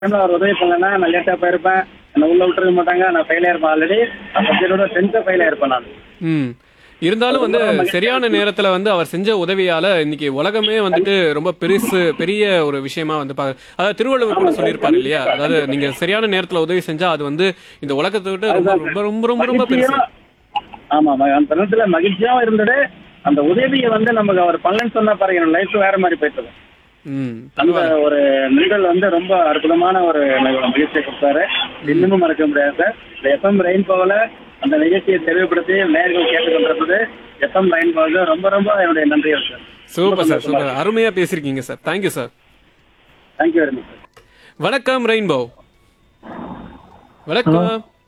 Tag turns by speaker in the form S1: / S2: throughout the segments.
S1: டைம்ல அவர் உதவி பண்ணலன்னா நான் லேட்டாக போயிருப்பேன் என்னை உள்ள விட்டுருக்க மாட்டாங்க நான் ஃபெயில் ஆயிருப்பேன் ஆல்ரெடி சப்ஜெக்டோட டென்த்து ஃபெயில் ஆயிருப்பேன் நான்
S2: ம் இருந்தாலும் வந்து சரியான நேரத்துல வந்து அவர் செஞ்ச உதவியால இன்னைக்கு உலகமே வந்துட்டு ரொம்ப பெருசு பெரிய ஒரு விஷயமா வந்து பா அதாவது திருவள்ளுவர் கூட சொல்லியிருப்பாரு இல்லையா அதாவது நீங்க சரியான நேரத்துல உதவி செஞ்சா அது வந்து இந்த உலகத்தை விட்டு ரொம்ப ரொம்ப ரொம்ப ரொம்ப ரொம்ப பெருசு
S1: ஆமா ஆமா அந்த நேரத்துல மகிழ்ச்சியாவும் இருந்தது அந்த உதவியை வந்து நமக்கு அவர் பண்ணலன்னு சொன்னா பாருங்க என் லைஃப் வேற மாதிரி போயிட்டு
S2: ம்
S1: அந்த ஒரு நிகழ் வந்து ரொம்ப அற்புதமான ஒரு மகிழ்ச்சியை கொடுத்தாரு இன்னமும் மறக்க முடியாது சார் இந்த எஃப்எம் ரெயின் போகல அந்த நிகழ்ச்சியை தெளிவுபடுத்தி நேர்கள் கேட்டுக்கொண்டிருப்பது எஃப்எம் ரெயின் போகல ரொம்ப ரொம்ப என்னுடைய நன்றி சார்
S2: சூப்பர் சார் சூப்பர் அருமையா பேசிருக்கீங்க sir thank you sir
S1: thank you very much sir
S2: வணக்கம் ரெயின்போ வணக்கம்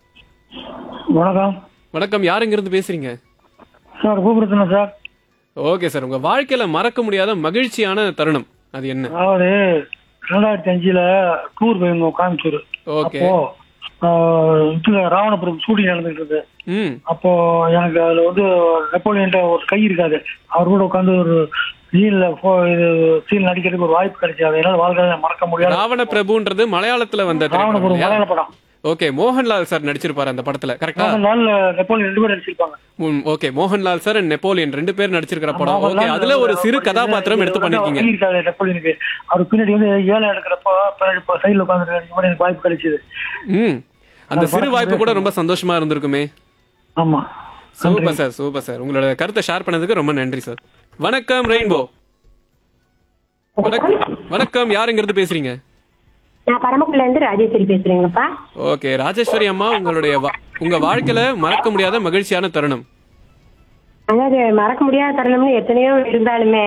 S3: வணக்கம்
S2: வணக்கம் யாருங்க இருந்து பேசுறீங்க
S3: சார் கூப்பிடுறேன் சார்
S2: ஓகே சார் உங்க வாழ்க்கையில மறக்க முடியாத மகிழ்ச்சியான தருணம் அது என்ன
S3: அதாவது ரெண்டாயிரத்தி அஞ்சுல டூர் போயிருந்தோம் கோயம்புத்தூர்
S2: ஓகே
S3: அப்போ ஆஹ், இதுல ராவணபுரம் ஷூட்டிங் நடந்துட்டு இருந்தது
S2: ம்
S3: அப்போ எனக்கு அதுல வந்து நெப்போலியன்ட்ட ஒரு கை இருக்காது அவர் கூட உட்காந்து ஒரு சீன்ல இது சீன் நடிக்கிறதுக்கு ஒரு வாய்ப்பு கிடைச்சது என்னால வாழ்க்கையில மறக்க முடியாது
S2: ராவண பிரபுன்றது மலையாளத்துல வந்த திரைப்படம்
S3: ராவணபுரம்
S2: இல்லையா?
S3: மலையாள படம்
S2: ஓகே மோகன்லால் சார் நடிச்சிருப்பாரு அந்த படத்துல கரெக்டா
S3: அந்த நாள்ல நெப்போலியன் ரெண்டு பேர் நடிச்சிருப்பாங்க
S2: okay Mohanlal sir and Napoleon ரெண்டு பேர் நடிச்சிருக்கிற படம் ஓகே
S3: மோகன்லால்
S2: அதுல ஒரு சிறு
S3: வந்து
S2: கதாபாத்திரம் எடுத்து பண்ணிருக்கீங்க
S3: கை இருக்காது நெப்போலியனுக்கு அவர் பின்னாடி வந்து ஏழை எடுக்கிறப்போ பின்னாடி சைடுல உட்காந்து எனக்கு வாய்ப்பு கிடைச்சது
S2: ம் அந்த சிறு வாய்ப்பு கூட ரொம்ப சந்தோஷமா இருந்திருக்குமே
S3: ஆமா
S2: சூப்பர் சார் சூப்பர் சார் உங்களோட கருத்தை ஷேர் பண்ணதுக்கு ரொம்ப நன்றி சார் வணக்கம் ரெயின்போ வணக்கம் வணக்கம் யாருங்கிறது பேசுறீங்க
S4: நான் பரமக்குடில இருந்து ராஜேஸ்வரி பேசுறேங்கப்பா
S2: ஓகே ராஜேஸ்வரி அம்மா உங்களுடைய வா- உங்க வாழ்க்கையில மறக்க முடியாத மகிழ்ச்சியான தருணம்
S4: அதாவது மறக்க முடியாத தருணம்னு எத்தனையோ இருந்தாலுமே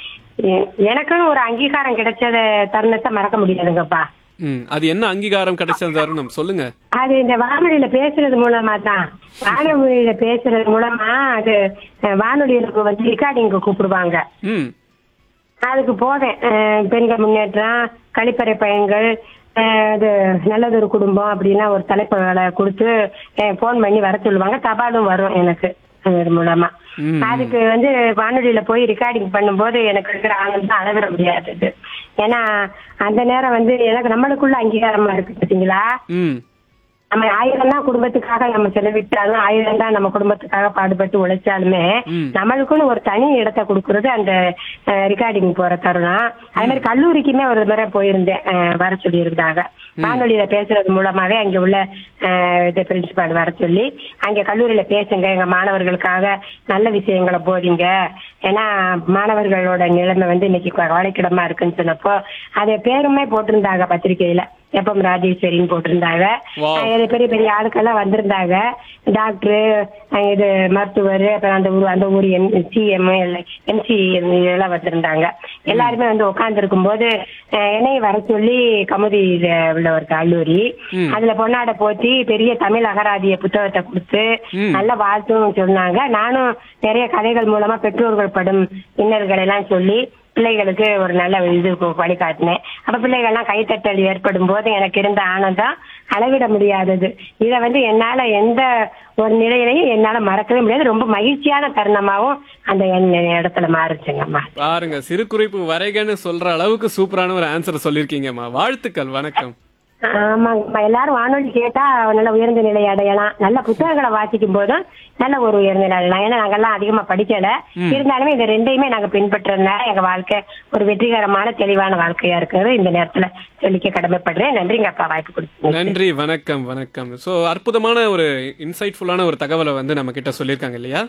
S4: எ- எனக்குன்னு ஒரு அங்கீகாரம் கிடைச்சத தருணத்தை மறக்க முடியாதுங்கப்பா
S2: ம் அது என்ன அங்கீகாரம் கிடைச்ச தருணம் சொல்லுங்க
S4: அது இந்த வானொலியில பேசுறது மூலமா தான் வானொலியில பேசுறது மூலமா அது அஹ், வானொலியில வந்து ரெக்கார்டிங்க்கு கூப்பிடுவாங்க
S2: ம்
S4: அதுக்கு போவேன் அஹ், பெண்கள் முன்னேற்றம் கழிப்பறை பயன்கள் அஹ், இது நல்லதொரு குடும்பம் அப்படின்னா ஒரு தலைப்புகளை கொடுத்து ஃபோன் பண்ணி வர சொல்லுவாங்க தபாலும் வரும் எனக்கு அது மூலமா
S2: ம்.
S4: அதுக்கு வந்து வானொலியில போய் ரெக்கார்டிங் பண்ணும்போது எனக்கு இருக்கிற ஆனந்தம் அளவிட முடியாதது ஏன்னா அந்த நேரம் வந்து எனக்கு நம்மளுக்குள்ள அங்கீகாரமா இருக்கு பாத்தீங்களா
S2: ம்
S4: நம்ம ஆயிரம் தான் குடும்பத்துக்காக நம்ம செலவிட்டாலும் ஆயிரம் தான் நம்ம குடும்பத்துக்காக பாடுபட்டு உழைச்சாலுமே
S2: ம்.
S4: நம்மளுக்குன்னு ஒரு தனி இடத்தை கொடுக்கறது அந்த ரெக்கார்டிங் போற தருணம் அதே மாதிரி கல்லூரிக்குமே ஒரு முறை போயிருந்தேன் அஹ், வர சொல்லி இருந்தாங்க வானொலியில பேசுறது மூலமாவே அங்க உள்ள அஹ், இது பிரின்சிபால் வர சொல்லி அங்க கல்லூரியில பேசுங்க எங்க மாணவர்களுக்காக நல்ல விஷயங்களை போதிங்க ஏன்னா மாணவர்களோட நிலைமை வந்து இன்னைக்கு கவலைக்கிடமா இருக்குன்னு சொன்னப்போ அது பேருமே போட்டிருந்தாங்க பத்திரிகையில எப்பம் ராஜேஸ்வரின்னு போட்டிருந்தாங்க
S2: Wow.
S4: அஹ் இது பெரிய பெரிய ஆட்கள்லாம் வந்திருந்தாங்க டாக்டர் இது மருத்துவர் அப்புறம் அந்த ஊர் அந்த ஊர் எம் சிஎம் எம்சி எல்லாம் வந்திருந்தாங்க எல்லாருமே வந்து உட்கார்ந்து போது என்னைய வர சொல்லி கமுதியில உள்ள ஒரு கல்லூரி
S2: ம்.
S4: அதுல பொன்னாடை போத்தி பெரிய தமிழ் அகராதிய புத்தகத்தை கொடுத்து
S2: ம்.
S4: நல்ல வாழ்த்தும் சொன்னாங்க நானும் நிறைய கதைகள் மூலமா பெற்றோர்கள் படும் இன்னல்களை எல்லாம் சொல்லி பிள்ளைகளுக்கு ஒரு நல்ல இது கு- வழிகாட்டினேன் அப்ப பிள்ளைகள்லாம் கைத்தட்டல் ஏற்படும் போது எனக்கு இருந்த ஆனந்தம் அளவிட முடியாதது இத வந்து என்னால எந்த ஒரு நிலையிலையும் என்னால மறக்கவே முடியாது ரொம்ப மகிழ்ச்சியான தருணமாவும் அந்த என் இடத்துல மாறுச்சுங்கம்மா
S2: பாருங்க சிறு குறிப்பு வரைகன்னு சொல்ற அளவுக்கு சூப்பரான ஒரு ஆன்சர் சொல்லிருக்கீங்கம்மா வாழ்த்துக்கள் வணக்கம்
S4: ஆமாங்கம்மா எல்லாரும் வானொலி கேட்டா நல்ல உயர்ந்த நிலை அடையலாம் நல்ல புத்தகங்களை வாசிக்கும் போதும் நல்ல ஒரு உயர்ந்த நிலை அடையலாம் ஏன்னா நாங்கெல்லாம் அதிகமா படிக்கல இருந்தாலுமே இந்த ரெண்டையுமே நாங்க பின்பற்றதுனால எங்க வாழ்க்கை ஒரு வெற்றிகரமான தெளிவான வாழ்க்கையா இருக்கிறது இந்த நேரத்துல சொல்லிக்க கடமைப்படுறேன் நன்றிங்க அப்பா வாய்ப்பு கொடுத்தீங்க
S2: நன்றி வணக்கம் வணக்கம் சோ அற்புதமான ஒரு இன்சைட்ஃபுல்லான ஒரு தகவலை வந்து நம்ம கிட்ட சொல்லியிருக்காங்க இல்லையா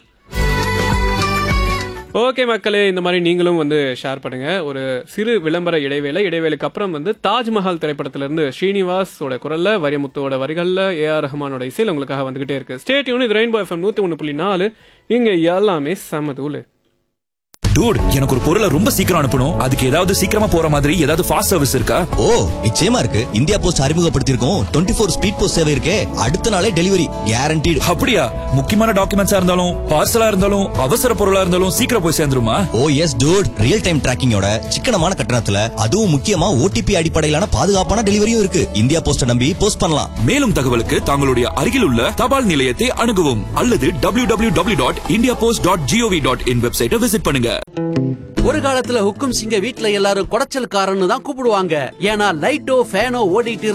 S2: ஓகே மக்களே இந்த மாதிரி நீங்களும் வந்து ஷேர் பண்ணுங்க ஒரு சிறு விளம்பர இடைவேளை இடைவேளைக்கு அப்புறம் வந்து தாஜ்மஹால் திரைப்படத்திலிருந்து ஸ்ரீனிவாஸோட குரல்ல வரியமுத்துவோட வரிகள்ல ஏ ஆர் ரஹ்மானோட இசையில் உங்களுக்காக வந்துகிட்டே இருக்கு ஸ்டேட் யூன் இது ரெயின்போ எஃப்எம் நூத்தி ஒன்று புள்ளி நாலு இங்க எல்லாமே சமதூளு
S5: டூட் எனக்கு ஒரு பொருளை ரொம்ப சீக்கிரம் அனுப்பணும் அதுக்கு ஏதாவது சீக்கிரமா போற மாதிரி ஏதாவது ஃபாஸ்ட் சர்வீஸ் இருக்கா
S6: ஓ நிச்சயமா இருக்கு இந்தியா போஸ்ட் அறிமுகப்படுத்தியிருக்கோம் டுவெண்ட்டி ஃபோர் ஸ்பீட் போஸ்ட் சேவை இருக்கே அடுத்த நாளே டெலிவரி கேரண்டீடு
S5: அப்படியா முக்கியமான டாக்குமெண்ட்ஸா இருந்தாலும் பார்சலா இருந்தாலும் அவசர பொருளா இருந்தாலும் சீக்கிரம் போய் சேர்ந்துருமா
S6: oh yes dude real time டிராக்கிங்கோட சிக்கனமான கட்டணத்துல அதுவும் முக்கியமா ஓடிபி அடிப்படையிலான பாதுகாப்பான டெலிவரியும் இருக்கு இந்தியா போஸ்ட நம்பி போஸ்ட் பண்ணலாம்
S5: மேலும் தகவலுக்கு தங்களுடைய அருகில் உள்ள தபால் நிலையத்தை அணுகவும் அல்லது www.indiapost.gov.in டாட் வெப்சைட்டை விசிட் பண்ணுங்க
S7: ஒரு காலத்துல ஹுக்கும் சிங்க வீட்ல எல்லாரும் குடைச்சல்காரன்னு தான் கூப்பிடுவாங்க ஏன்னா லைட்டோ ஃபேனோ ஓடிட்டு